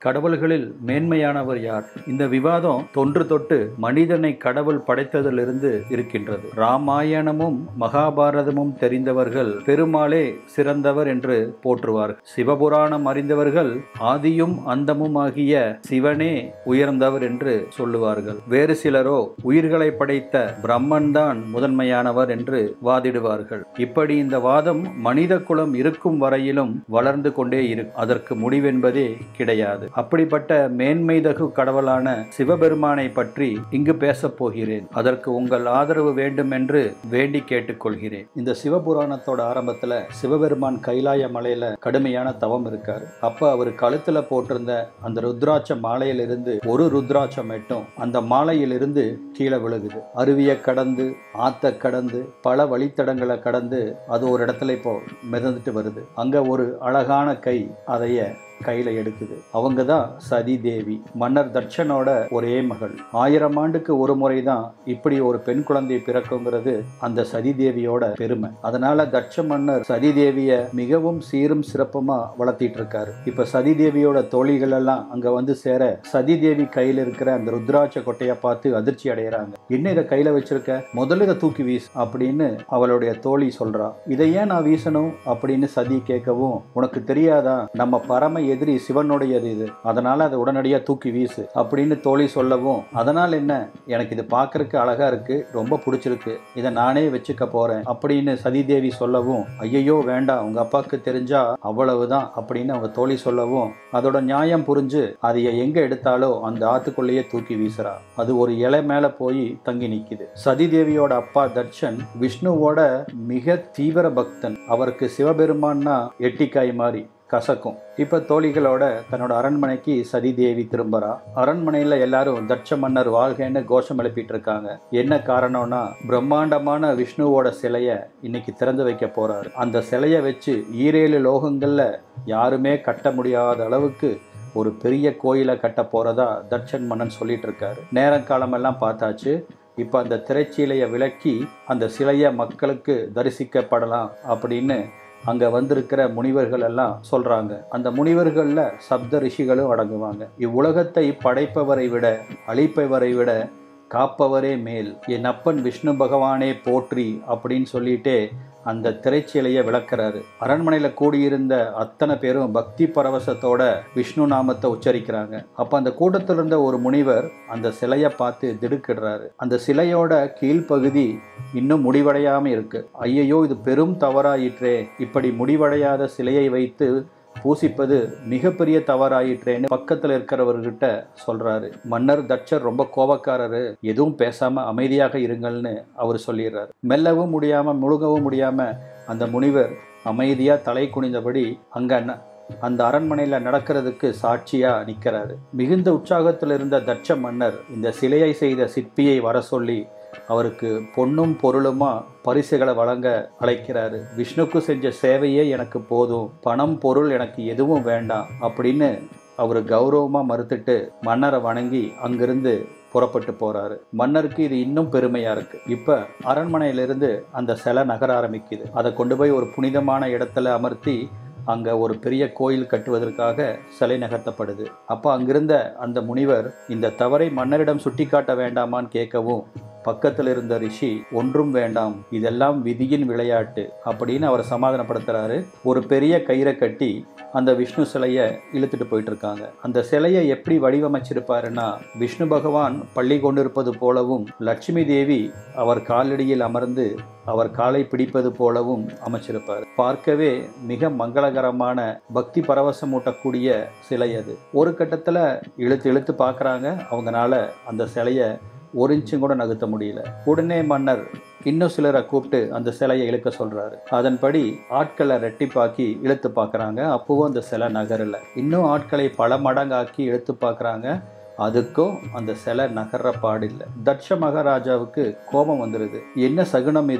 கடவுள்களில் மேன்மையானவர் யார் இந்த விவாதம் தொன்று தொட்டு மனிதனை கடவுள் படைத்ததிலிருந்து இருக்கின்றது ராமாயணமும் மகாபாரதமும் தெரிந்தவர்கள் பெருமாளே சிறந்தவர் என்று போற்றுவார்கள் சிவபுராணம் அறிந்தவர்கள் ஆதியும் அந்தமும் ஆகிய சிவனே உயர்ந்தவர் என்று சொல்லுவார்கள் வேறு சிலரோ உயிர்களை படைத்த பிரம்மன் தான் முதன்மையானவர் என்று வாதிடுவார்கள் இப்படி இந்த வாதம் மனித குலம் இருக்கும் வரையிலும் வளர்ந்து கொண்டே இருக்கும் அதற்கு முடிவென்பதே கிடையாது அப்படிப்பட்ட மேன்மைதகு கடவுளான சிவபெருமானை பற்றி இங்கு பேசப் போகிறேன் அதற்கு உங்கள் ஆதரவு வேண்டும் என்று வேண்டி கேட்டுக்கொள்கிறேன் இந்த சிவபுராணத்தோட ஆரம்பத்துல சிவபெருமான் கைலாய மலையில கடுமையான தவம் இருக்காரு அப்ப அவர் கழுத்துல போட்டிருந்த அந்த ருத்ராட்ச மாலையிலிருந்து ஒரு ருத்ராட்சம் மட்டும் அந்த மாலையிலிருந்து கீழே விழுகுது அருவியை கடந்து ஆத்த கடந்து பல வழித்தடங்களை கடந்து அது ஒரு இடத்துல இப்போ மிதந்துட்டு வருது அங்க ஒரு அழகான கை அதைய கையில எடுக்குது அவங்க தான் சதி தேவி மன்னர் தட்சனோட ஒரே மகள் ஆயிரம் ஆண்டுக்கு ஒரு முறை தான் இப்படி ஒரு பெண் குழந்தை பிறக்குங்கிறது அந்த சதி தேவியோட பெருமை அதனால தட்ச மன்னர் சதி தேவிய மிகவும் சீரும் சிறப்புமா வளர்த்திட்டு இருக்காரு இப்ப சதி தேவியோட தோழிகள் எல்லாம் அங்க வந்து சேர சதி தேவி கையில இருக்கிற அந்த ருத்ராட்ச கொட்டையை பார்த்து அதிர்ச்சி அடைகிறாங்க என்ன இதை கையில வச்சிருக்க முதல்ல இதை தூக்கி வீசு அப்படின்னு அவளுடைய தோழி சொல்றா இதை ஏன் நான் வீசணும் அப்படின்னு சதி கேட்கவும் உனக்கு தெரியாதா நம்ம பரம எதிரி சிவனுடையது இது அதனால அதை உடனடியா தூக்கி வீசு அப்படின்னு தோழி சொல்லவும் அதனால் என்ன எனக்கு இது பார்க்கறதுக்கு அழகா இருக்கு ரொம்ப பிடிச்சிருக்கு இதை நானே வச்சுக்க போறேன் அப்படின்னு சதிதேவி சொல்லவும் ஐயையோ வேண்டாம் உங்க அப்பாவுக்கு தெரிஞ்சா அவ்வளவுதான் அப்படின்னு அவங்க தோழி சொல்லவும் அதோட நியாயம் புரிஞ்சு அதை எங்க எடுத்தாலோ அந்த ஆத்துக்குள்ளேயே தூக்கி வீசுறா அது ஒரு இலை மேல போய் தங்கி நிக்குது சதிதேவியோட அப்பா தர்ஷன் விஷ்ணுவோட மிக தீவிர பக்தன் அவருக்கு சிவபெருமான்னா எட்டிக்காய் மாதிரி கசக்கும் இப்ப தோழிகளோட தன்னோட அரண்மனைக்கு சதிதேவி திரும்புறா அரண்மனையில எல்லாரும் தட்ச மன்னர் வாழ்கைன்னு கோஷம் எழுப்பிட்டு இருக்காங்க என்ன காரணம்னா பிரம்மாண்டமான விஷ்ணுவோட சிலைய இன்னைக்கு திறந்து வைக்க போறாரு அந்த சிலைய வச்சு ஈரேழு லோகங்கள்ல யாருமே கட்ட முடியாத அளவுக்கு ஒரு பெரிய கோயிலை கட்ட போறதா தட்சன் மன்னன் சொல்லிட்டு இருக்காரு நேரம் காலமெல்லாம் பார்த்தாச்சு இப்போ அந்த திரைச்சீலையை விலக்கி அந்த சிலையை மக்களுக்கு தரிசிக்கப்படலாம் அப்படின்னு அங்க வந்திருக்கிற முனிவர்கள் எல்லாம் சொல்றாங்க அந்த முனிவர்கள்ல சப்த ரிஷிகளும் அடங்குவாங்க இவ்வுலகத்தை படைப்பவரை விட அழிப்பவரை விட காப்பவரே மேல் என் அப்பன் விஷ்ணு பகவானே போற்றி அப்படின்னு சொல்லிட்டே அந்த திரைச்சீலையை விளக்குறாரு அரண்மனையில கூடியிருந்த அத்தனை பேரும் பக்தி பரவசத்தோட விஷ்ணு நாமத்தை உச்சரிக்கிறாங்க அப்ப அந்த கூட்டத்தில் இருந்த ஒரு முனிவர் அந்த சிலையை பார்த்து திடுக்கிடுறாரு அந்த சிலையோட கீழ்ப்பகுதி இன்னும் முடிவடையாம இருக்கு ஐயையோ இது பெரும் தவறாயிற்றே இப்படி முடிவடையாத சிலையை வைத்து பூசிப்பது மிகப்பெரிய தவறாயிற்றேன்னு பக்கத்தில் இருக்கிறவர்கிட்ட சொல்றாரு மன்னர் தட்சர் ரொம்ப கோபக்காரரு எதுவும் பேசாம அமைதியாக இருங்கள்னு அவர் சொல்லிடுறாரு மெல்லவும் முடியாம முழுகவும் முடியாம அந்த முனிவர் அமைதியா தலை குனிந்தபடி அங்க ந- அந்த அரண்மனையில நடக்கிறதுக்கு சாட்சியா நிக்கிறாரு மிகுந்த உற்சாகத்தில் இருந்த தட்ச மன்னர் இந்த சிலையை செய்த சிற்பியை வர சொல்லி அவருக்கு பொன்னும் பொருளுமா பரிசுகளை வழங்க அழைக்கிறாரு விஷ்ணுக்கு செஞ்ச சேவையே எனக்கு போதும் பணம் பொருள் எனக்கு எதுவும் வேண்டாம் அப்படின்னு அவர் கௌரவமா மறுத்துட்டு மன்னரை வணங்கி அங்கிருந்து புறப்பட்டு போறாரு மன்னருக்கு இது இன்னும் பெருமையா இருக்கு இப்ப அரண்மனையிலிருந்து அந்த சிலை நகர ஆரம்பிக்குது அதை கொண்டு போய் ஒரு புனிதமான இடத்துல அமர்த்தி அங்க ஒரு பெரிய கோயில் கட்டுவதற்காக சிலை நகர்த்தப்படுது அப்ப அங்கிருந்த அந்த முனிவர் இந்த தவறை மன்னரிடம் சுட்டிக்காட்ட வேண்டாமான்னு கேட்கவும் பக்கத்தில் இருந்த ரிஷி ஒன்றும் வேண்டாம் இதெல்லாம் விதியின் விளையாட்டு அப்படின்னு அவர் சமாதானப்படுத்துறாரு ஒரு பெரிய கயிறை கட்டி அந்த விஷ்ணு சிலையை இழுத்துட்டு போயிட்டு இருக்காங்க அந்த சிலையை எப்படி வடிவமைச்சிருப்பாருன்னா விஷ்ணு பகவான் பள்ளி கொண்டிருப்பது போலவும் லட்சுமி தேவி அவர் காலடியில் அமர்ந்து அவர் காலை பிடிப்பது போலவும் அமைச்சிருப்பார் பார்க்கவே மிக மங்களகரமான பக்தி பரவசமூட்டக்கூடிய சிலை அது ஒரு கட்டத்தில் இழுத்து இழுத்து பார்க்குறாங்க அவங்கனால அந்த சிலையை ஒரு இன்ச்சும் கூட நகர்த்த முடியல உடனே மன்னர் இன்னும் சிலரை கூப்பிட்டு அந்த சிலையை இழுக்க சொல்றாரு அதன்படி ஆட்களை ரெட்டிப்பாக்கி இழுத்து பார்க்கறாங்க அப்பவும் அந்த சிலை நகரல இன்னும் ஆட்களை பல மடங்காக்கி இழுத்து பார்க்கறாங்க அதுக்கும் அந்த சிலை நகர்ற பாடில்லை தட்ச மகாராஜாவுக்கு கோபம் வந்துடுது என்ன சகுனம் இது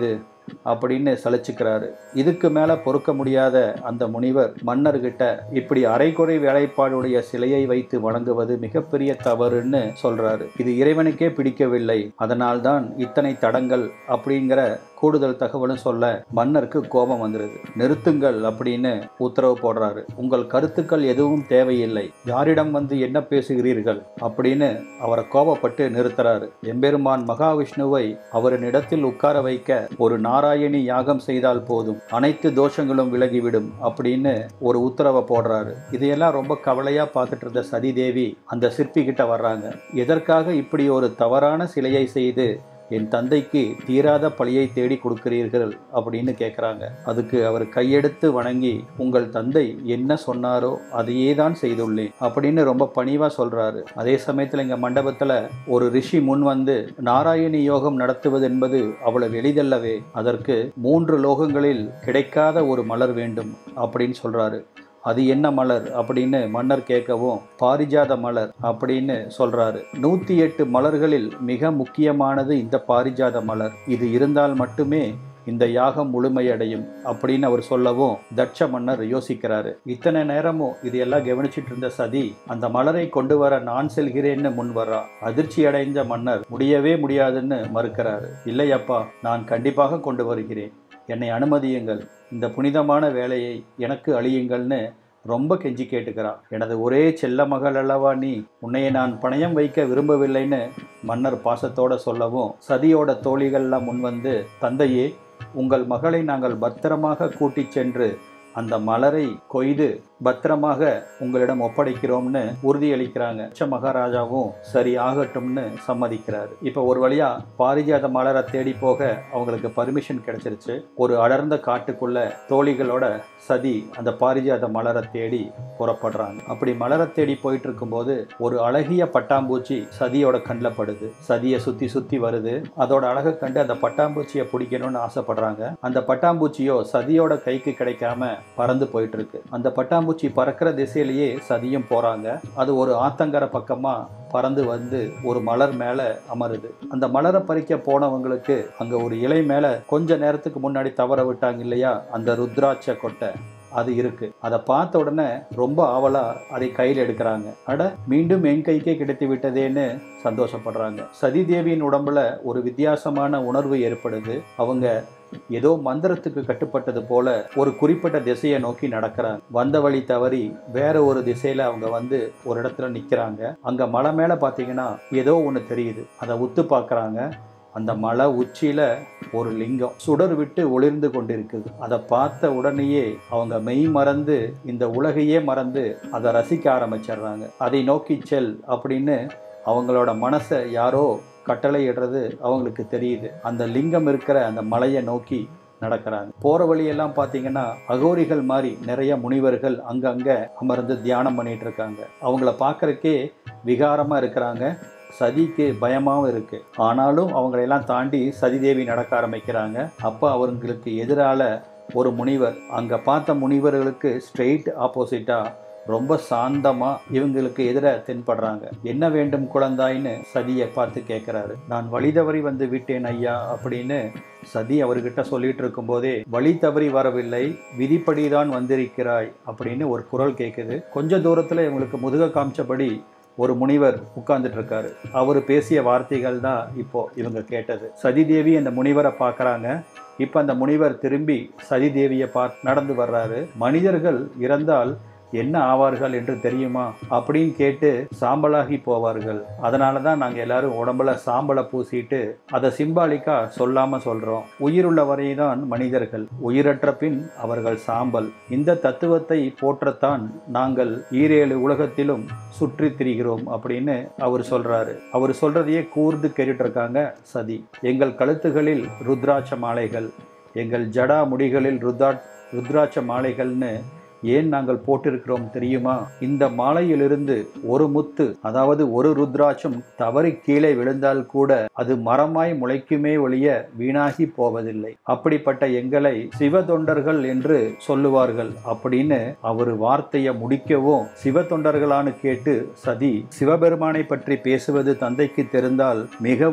அப்படின்னு சலிச்சுக்கிறாரு இதுக்கு மேல பொறுக்க முடியாத அந்த முனிவர் மன்னர்கிட்ட இப்படி அரைகுறை வேலைப்பாடுடைய சிலையை வைத்து வணங்குவது மிகப்பெரிய தவறுன்னு சொல்றாரு இது இறைவனுக்கே பிடிக்கவில்லை அதனால்தான் இத்தனை தடங்கள் அப்படிங்கிற கூடுதல் தகவலும் சொல்ல மன்னருக்கு கோபம் வந்துடுது நிறுத்துங்கள் அப்படின்னு உத்தரவு போடுறாரு உங்கள் கருத்துக்கள் எதுவும் தேவையில்லை யாரிடம் வந்து என்ன பேசுகிறீர்கள் அப்படின்னு அவரை கோபப்பட்டு நிறுத்துறாரு எம்பெருமான் மகாவிஷ்ணுவை அவரின் இடத்தில் உட்கார வைக்க ஒரு நாராயணி யாகம் செய்தால் போதும் அனைத்து தோஷங்களும் விலகிவிடும் அப்படின்னு ஒரு உத்தரவை போடுறாரு இதையெல்லாம் ரொம்ப கவலையா பார்த்துட்டு இருந்த சதி தேவி அந்த சிற்பி கிட்ட வர்றாங்க எதற்காக இப்படி ஒரு தவறான சிலையை செய்து என் தந்தைக்கு தீராத பழியை தேடி கொடுக்கிறீர்கள் அப்படின்னு கேட்குறாங்க அதுக்கு அவர் கையெடுத்து வணங்கி உங்கள் தந்தை என்ன சொன்னாரோ அதையே தான் செய்துள்ளேன் அப்படின்னு ரொம்ப பணிவா சொல்றாரு அதே சமயத்தில் எங்க மண்டபத்துல ஒரு ரிஷி முன் வந்து நாராயணி யோகம் நடத்துவது என்பது அவ்வளவு எளிதல்லவே அதற்கு மூன்று லோகங்களில் கிடைக்காத ஒரு மலர் வேண்டும் அப்படின்னு சொல்றாரு அது என்ன மலர் அப்படின்னு மன்னர் கேட்கவும் பாரிஜாத மலர் அப்படின்னு சொல்றாரு நூத்தி எட்டு மலர்களில் மிக முக்கியமானது இந்த பாரிஜாத மலர் இது இருந்தால் மட்டுமே இந்த யாகம் முழுமையடையும் அப்படின்னு அவர் சொல்லவும் தட்ச மன்னர் யோசிக்கிறாரு இத்தனை நேரமும் இதையெல்லாம் கவனிச்சிட்டு இருந்த சதி அந்த மலரை கொண்டு வர நான் செல்கிறேன்னு முன் வர்றா அதிர்ச்சி அடைந்த மன்னர் முடியவே முடியாதுன்னு மறுக்கிறாரு இல்லையப்பா நான் கண்டிப்பாக கொண்டு வருகிறேன் என்னை அனுமதியுங்கள் இந்த புனிதமான வேலையை எனக்கு அழியுங்கள்னு ரொம்ப கெஞ்சி கேட்டுக்கிறான் எனது ஒரே செல்ல மகள் அல்லவா நீ உன்னையை நான் பணயம் வைக்க விரும்பவில்லைன்னு மன்னர் பாசத்தோட சொல்லவும் சதியோட தோழிகள்லாம் முன் வந்து தந்தையே உங்கள் மகளை நாங்கள் பத்திரமாக கூட்டிச் சென்று அந்த மலரை கொய்து பத்திரமாக உங்களிடம் ஒப்படைக்கிறோம்னு உறுதியளிக்கிறாங்க உச்ச மகாராஜாவும் சரி ஆகட்டும்னு சம்மதிக்கிறாரு இப்போ ஒரு வழியா பாரிஜாத மலரை தேடி போக அவங்களுக்கு பர்மிஷன் கிடைச்சிருச்சு ஒரு அடர்ந்த காட்டுக்குள்ள தோழிகளோட சதி அந்த பாரிஜாத மலரை தேடி புறப்படுறாங்க அப்படி மலரை தேடி போயிட்டு இருக்கும்போது ஒரு அழகிய பட்டாம்பூச்சி சதியோட கண்ணில் படுது சதியை சுத்தி சுத்தி வருது அதோட அழகை கண்டு அந்த பட்டாம்பூச்சியை பிடிக்கணும்னு ஆசைப்படுறாங்க அந்த பட்டாம்பூச்சியோ சதியோட கைக்கு கிடைக்காம பறந்து போயிட்டு இருக்கு அந்த பட்டாம்பூச்சி பறக்கிற திசையிலேயே சதியும் போறாங்க அது ஒரு ஆத்தங்கர பக்கமா பறந்து வந்து ஒரு மலர் மேல அமருது அந்த மலரை பறிக்க போனவங்களுக்கு அங்க ஒரு இலை மேல கொஞ்ச நேரத்துக்கு முன்னாடி தவற விட்டாங்க இல்லையா அந்த ருத்ராட்ச கொட்டை அது இருக்கு அதை பார்த்த உடனே ரொம்ப ஆவலா அதை கையில் எடுக்கிறாங்க அட மீண்டும் என் கைக்கே கிடைத்து விட்டதேன்னு சந்தோஷப்படுறாங்க சதி தேவியின் உடம்புல ஒரு வித்தியாசமான உணர்வு ஏற்படுது அவங்க ஏதோ மந்திரத்துக்கு கட்டுப்பட்டது போல ஒரு குறிப்பிட்ட திசையை நோக்கி நடக்கிறாங்க வந்த வழி தவறி வேற ஒரு திசையில அவங்க வந்து ஒரு இடத்துல நிக்கிறாங்க அங்க மலை மேல பாத்தீங்கன்னா ஏதோ ஒன்று தெரியுது அதை உத்து பார்க்கறாங்க அந்த மலை உச்சியில ஒரு லிங்கம் சுடர் விட்டு ஒளிர்ந்து கொண்டிருக்குது அதை பார்த்த உடனேயே அவங்க மெய் மறந்து இந்த உலகையே மறந்து அதை ரசிக்க ஆரம்பிச்சிடுறாங்க அதை நோக்கி செல் அப்படின்னு அவங்களோட மனசை யாரோ கட்டளையிடுறது அவங்களுக்கு தெரியுது அந்த லிங்கம் இருக்கிற அந்த மலையை நோக்கி நடக்கிறாங்க போற வழியெல்லாம் பார்த்தீங்கன்னா அகோரிகள் மாதிரி நிறைய முனிவர்கள் அங்கங்க அமர்ந்து தியானம் பண்ணிட்டு இருக்காங்க அவங்கள பார்க்கறக்கே விகாரமா இருக்கிறாங்க சதிக்கு பயமாகவும் இருக்கு ஆனாலும் அவங்களையெல்லாம் தாண்டி சதிதேவி நடக்க ஆரம்பிக்கிறாங்க அப்போ அவங்களுக்கு எதிரால ஒரு முனிவர் அங்க பார்த்த முனிவர்களுக்கு ஸ்ட்ரெயிட் ஆப்போசிட்டா ரொம்ப சாந்தமா இவங்களுக்கு எதிர தென்படுறாங்க என்ன வேண்டும் குழந்தாய்ன்னு சதியை பார்த்து கேட்கிறாரு நான் வழி தவறி வந்து விட்டேன் ஐயா அப்படின்னு சதி அவர்கிட்ட சொல்லிட்டு இருக்கும்போதே வழி தவறி வரவில்லை விதிப்படிதான் வந்திருக்கிறாய் அப்படின்னு ஒரு குரல் கேட்குது கொஞ்ச தூரத்துல இவங்களுக்கு முதுக காமிச்சபடி ஒரு முனிவர் உட்கார்ந்துட்டு இருக்காரு அவர் பேசிய வார்த்தைகள் தான் இப்போ இவங்க கேட்டது சதிதேவி அந்த முனிவரை பார்க்கறாங்க இப்போ அந்த முனிவர் திரும்பி சதிதேவியை பார்த்து நடந்து வர்றாரு மனிதர்கள் இறந்தால் என்ன ஆவார்கள் என்று தெரியுமா அப்படின்னு கேட்டு சாம்பலாகி போவார்கள் அதனால தான் நாங்கள் எல்லாரும் உடம்புல சாம்பலை பூசிட்டு அதை சிம்பாலிக்கா சொல்லாம சொல்றோம் உயிருள்ள வரைதான் மனிதர்கள் உயிரற்ற பின் அவர்கள் சாம்பல் இந்த தத்துவத்தை போற்றத்தான் நாங்கள் ஈரேழு உலகத்திலும் சுற்றி திரிகிறோம் அப்படின்னு அவர் சொல்றாரு அவர் சொல்றதையே கூர்ந்து கேட்டுட்டு இருக்காங்க சதி எங்கள் கழுத்துகளில் ருத்ராட்ச மாலைகள் எங்கள் ஜடா முடிகளில் ருத்ரா ருத்ராட்ச மாலைகள்னு ஏன் நாங்கள் போட்டிருக்கிறோம் தெரியுமா இந்த மாலையிலிருந்து ஒரு முத்து அதாவது ஒரு ருத்ராட்சம் தவறி கீழே விழுந்தால் கூட அது மரமாய் முளைக்குமே ஒழிய வீணாகி போவதில்லை அப்படிப்பட்ட எங்களை சிவதொண்டர்கள் என்று சொல்லுவார்கள் அப்படின்னு அவர் வார்த்தையை முடிக்கவும் சிவதொண்டர்களான்னு கேட்டு சதி சிவபெருமானை பற்றி பேசுவது தந்தைக்கு தெரிந்தால் மிகவும்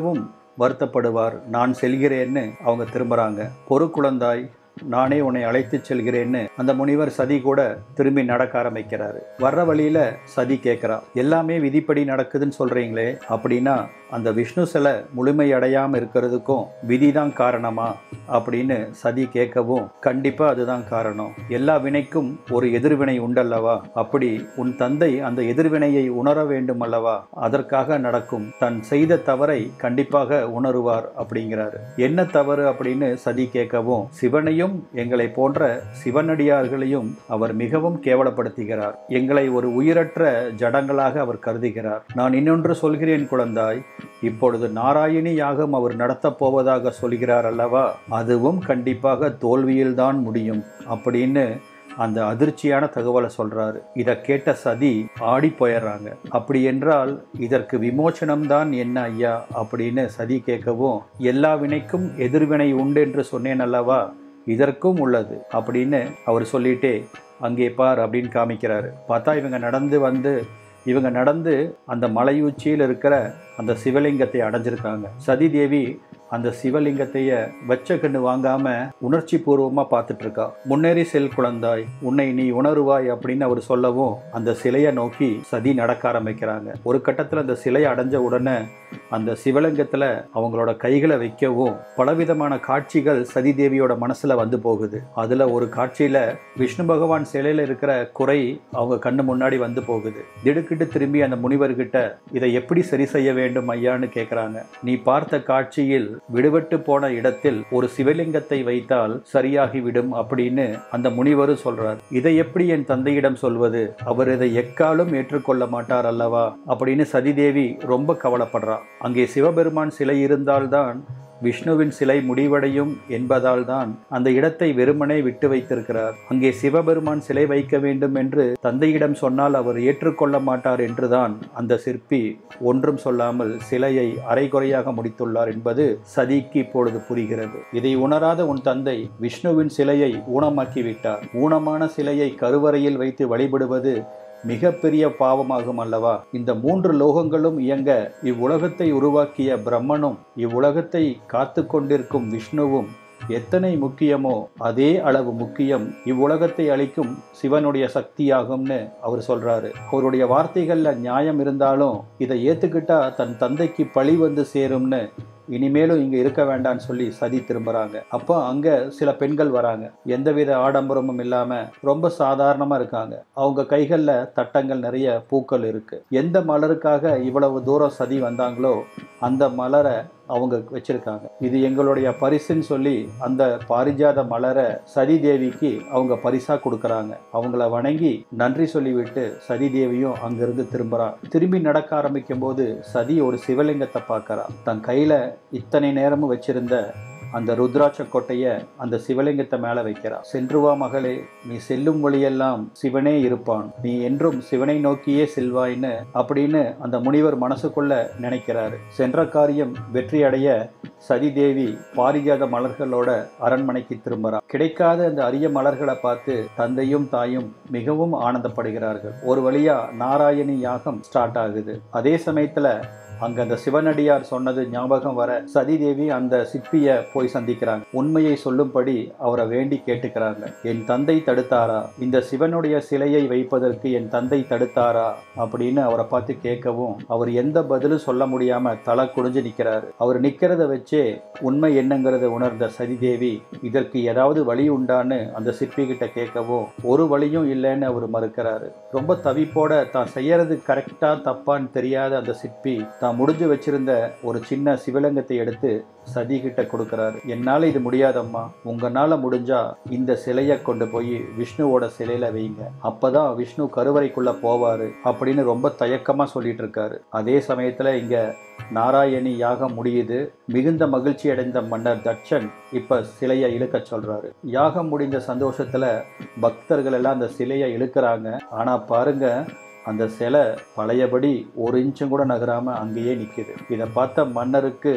வருத்தப்படுவார் நான் செல்கிறேன்னு அவங்க திரும்புறாங்க பொறு குழந்தாய் நானே உன்னை அழைத்துச் செல்கிறேன்னு அந்த முனிவர் சதி கூட திரும்பி நடக்க ஆரம்பிக்கிறாரு வர்ற வழியில சதி கேட்கிறா எல்லாமே விதிப்படி நடக்குதுன்னு சொல்றீங்களே அப்படின்னா அந்த விஷ்ணு சிலை முழுமையடையாம இருக்கிறதுக்கும் விதிதான் காரணமா அப்படின்னு சதி கேட்கவும் கண்டிப்பா அதுதான் காரணம் எல்லா வினைக்கும் ஒரு எதிர்வினை உண்டல்லவா அப்படி உன் தந்தை அந்த எதிர்வினையை உணர வேண்டும் அல்லவா அதற்காக நடக்கும் தன் செய்த தவறை கண்டிப்பாக உணருவார் அப்படிங்கிறாரு என்ன தவறு அப்படின்னு சதி கேட்கவும் சிவனையும் எங்களை போன்ற சிவனடியார்களையும் அவர் மிகவும் கேவலப்படுத்துகிறார் எங்களை ஒரு உயிரற்ற ஜடங்களாக அவர் கருதுகிறார் நான் இன்னொன்று சொல்கிறேன் குழந்தாய் இப்பொழுது நாராயணி யாகம் அவர் நடத்தப் போவதாக சொல்கிறார் அல்லவா அதுவும் கண்டிப்பாக தோல்வியில்தான் முடியும் அப்படின்னு அந்த அதிர்ச்சியான தகவலை சொல்றாரு இதை கேட்ட சதி ஆடி போயிடுறாங்க அப்படி என்றால் இதற்கு விமோச்சனம் தான் என்ன ஐயா அப்படின்னு சதி கேட்கவும் எல்லா வினைக்கும் எதிர்வினை உண்டு என்று சொன்னேன் அல்லவா இதற்கும் உள்ளது அப்படின்னு அவர் சொல்லிட்டே அங்கே பார் அப்படின்னு காமிக்கிறாரு பார்த்தா இவங்க நடந்து வந்து இவங்க நடந்து அந்த மலை உச்சியில் இருக்கிற அந்த சிவலிங்கத்தை அடைஞ்சிருக்காங்க சதி தேவி அந்த சிவலிங்கத்தைய வச்ச கண்ணு வாங்காம உணர்ச்சி பூர்வமா பார்த்துட்டு இருக்கா முன்னேறி செல் குழந்தாய் உன்னை நீ உணருவாய் அப்படின்னு அவர் சொல்லவும் அந்த சிலையை நோக்கி சதி நடக்க ஆரம்பிக்கிறாங்க ஒரு கட்டத்தில் அந்த சிலையை அடைஞ்ச உடனே அந்த சிவலிங்கத்துல அவங்களோட கைகளை வைக்கவும் பலவிதமான காட்சிகள் சதி தேவியோட மனசுல வந்து போகுது அதுல ஒரு காட்சியில விஷ்ணு பகவான் சிலையில இருக்கிற குறை அவங்க கண்ணு முன்னாடி வந்து போகுது திடுக்கிட்டு திரும்பி அந்த முனிவர்கிட்ட இதை எப்படி சரி செய்ய வேண்டும் ஐயான்னு கேக்குறாங்க நீ பார்த்த காட்சியில் விடுபட்டு போன இடத்தில் ஒரு சிவலிங்கத்தை வைத்தால் சரியாகிவிடும் அப்படின்னு அந்த முனிவரும் சொல்றார் இதை எப்படி என் தந்தையிடம் சொல்வது அவர் இதை எக்காலும் ஏற்றுக்கொள்ள மாட்டார் அல்லவா அப்படின்னு சதிதேவி ரொம்ப கவலைப்படுறா அங்கே சிவபெருமான் சிலை இருந்தால்தான் விஷ்ணுவின் சிலை முடிவடையும் என்பதால் தான் அந்த இடத்தை வெறுமனே விட்டு வைத்திருக்கிறார் அங்கே சிவபெருமான் சிலை வைக்க வேண்டும் என்று தந்தையிடம் சொன்னால் அவர் ஏற்றுக்கொள்ள மாட்டார் என்றுதான் அந்த சிற்பி ஒன்றும் சொல்லாமல் சிலையை அரைகுறையாக முடித்துள்ளார் என்பது சதிக்கு இப்பொழுது புரிகிறது இதை உணராத உன் தந்தை விஷ்ணுவின் சிலையை ஊனமாக்கி விட்டார் ஊனமான சிலையை கருவறையில் வைத்து வழிபடுவது மிகப்பெரிய பாவமாகும் அல்லவா இந்த மூன்று லோகங்களும் இயங்க இவ்வுலகத்தை உருவாக்கிய பிரம்மனும் இவ்வுலகத்தை காத்து கொண்டிருக்கும் விஷ்ணுவும் எத்தனை முக்கியமோ அதே அளவு முக்கியம் இவ்வுலகத்தை அளிக்கும் சிவனுடைய சக்தியாகும்னு அவர் சொல்றாரு அவருடைய வார்த்தைகள்ல நியாயம் இருந்தாலும் இதை ஏத்துக்கிட்டா தன் தந்தைக்கு பழி வந்து சேரும்னு இனிமேலும் இங்க இருக்க வேண்டாம்னு சொல்லி சதி திரும்புறாங்க அப்போ அங்க சில பெண்கள் வராங்க எந்தவித ஆடம்பரமும் இல்லாம ரொம்ப சாதாரணமா இருக்காங்க அவங்க கைகள்ல தட்டங்கள் நிறைய பூக்கள் இருக்கு எந்த மலருக்காக இவ்வளவு தூரம் சதி வந்தாங்களோ அந்த மலரை அவங்க வச்சிருக்காங்க இது எங்களுடைய பரிசுன்னு சொல்லி அந்த பாரிஜாத மலரை சதி தேவிக்கு அவங்க பரிசா கொடுக்கறாங்க அவங்கள வணங்கி நன்றி சொல்லிவிட்டு சதி தேவியும் அங்கிருந்து திரும்புறா திரும்பி நடக்க ஆரம்பிக்கும் போது சதி ஒரு சிவலிங்கத்தை பார்க்கறா தன் கையில இத்தனை நேரமும் வச்சிருந்த அந்த ருத்ராட்ச கொட்டைய அந்த சிவலிங்கத்தை மேல வைக்கிறா சென்று வா மகளே நீ செல்லும் வழியெல்லாம் சிவனே இருப்பான் நீ என்றும் சிவனை நோக்கியே செல்வாய்ன்னு அப்படின்னு அந்த முனிவர் மனசுக்குள்ள நினைக்கிறாரு சென்ற காரியம் வெற்றி அடைய சதிதேவி பாரிஜாத மலர்களோட அரண்மனைக்கு திரும்புறா கிடைக்காத அந்த அரிய மலர்களை பார்த்து தந்தையும் தாயும் மிகவும் ஆனந்தப்படுகிறார்கள் ஒரு வழியா நாராயணி யாகம் ஸ்டார்ட் ஆகுது அதே சமயத்துல அங்க அந்த சிவனடியார் சொன்னது ஞாபகம் வர சதிதேவி அந்த சிற்பிய போய் சந்திக்கிறாங்க உண்மையை சொல்லும்படி அவரை வேண்டி கேட்டுக்கிறாங்க என் தந்தை தடுத்தாரா இந்த சிவனுடைய சிலையை வைப்பதற்கு என் தந்தை தடுத்தாரா அப்படின்னு அவரை பார்த்து கேட்கவும் அவர் எந்த பதிலும் சொல்ல முடியாம தலை குடிஞ்சு நிக்கிறாரு அவர் நிக்கிறத வச்சே உண்மை என்னங்கிறத உணர்ந்த சதிதேவி இதற்கு ஏதாவது வழி உண்டான்னு அந்த சிற்பி கிட்ட கேட்கவும் ஒரு வழியும் இல்லைன்னு அவர் மறுக்கிறாரு ரொம்ப தவிப்போட தான் செய்யறது கரெக்டா தப்பான்னு தெரியாத அந்த சிற்பி தான் முடிஞ்சு வச்சிருந்த ஒரு சின்ன சிவலிங்கத்தை எடுத்து சதி கிட்ட கொடுக்கறாரு என்னால இது முடியாதம்மா உங்களால முடிஞ்சா இந்த சிலையை கொண்டு போய் விஷ்ணுவோட சிலையில வைங்க அப்பதான் விஷ்ணு கருவறைக்குள்ள போவாரு அப்படின்னு ரொம்ப தயக்கமா சொல்லிட்டு இருக்காரு அதே சமயத்துல இங்க நாராயணி யாகம் முடியுது மிகுந்த மகிழ்ச்சி அடைந்த மன்னர் தட்சன் இப்ப சிலையை இழுக்க சொல்றாரு யாகம் முடிந்த சந்தோஷத்துல பக்தர்கள் எல்லாம் அந்த சிலையை இழுக்கிறாங்க ஆனா பாருங்க அந்த சிலை பழையபடி ஒரு இன்ச்சும் கூட நகராம அங்கேயே நிக்குது இதை பார்த்த மன்னருக்கு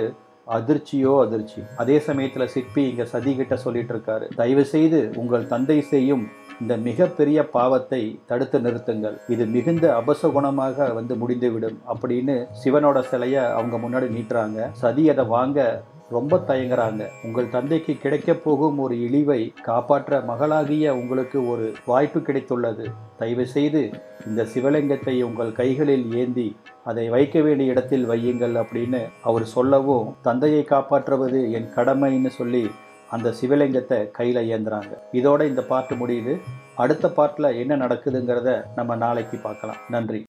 அதிர்ச்சியோ அதிர்ச்சி அதே சமயத்துல சிற்பி இங்க சதி கிட்ட சொல்லிட்டு இருக்காரு தயவு செய்து உங்கள் தந்தை செய்யும் இந்த மிகப்பெரிய பாவத்தை தடுத்து நிறுத்துங்கள் இது மிகுந்த அபசகுணமாக வந்து முடிந்துவிடும் அப்படின்னு சிவனோட சிலைய அவங்க முன்னாடி நீட்டுறாங்க சதி அதை வாங்க ரொம்ப தயங்குறாங்க உங்கள் தந்தைக்கு கிடைக்கப் போகும் ஒரு இழிவை காப்பாற்ற மகளாகிய உங்களுக்கு ஒரு வாய்ப்பு கிடைத்துள்ளது தயவு செய்து இந்த சிவலிங்கத்தை உங்கள் கைகளில் ஏந்தி அதை வைக்க வேண்டிய இடத்தில் வையுங்கள் அப்படின்னு அவர் சொல்லவும் தந்தையை காப்பாற்றுவது என் கடமைன்னு சொல்லி அந்த சிவலிங்கத்தை கையில் ஏந்துறாங்க இதோட இந்த பாட்டு முடியுது அடுத்த பாட்டில் என்ன நடக்குதுங்கிறத நம்ம நாளைக்கு பார்க்கலாம் நன்றி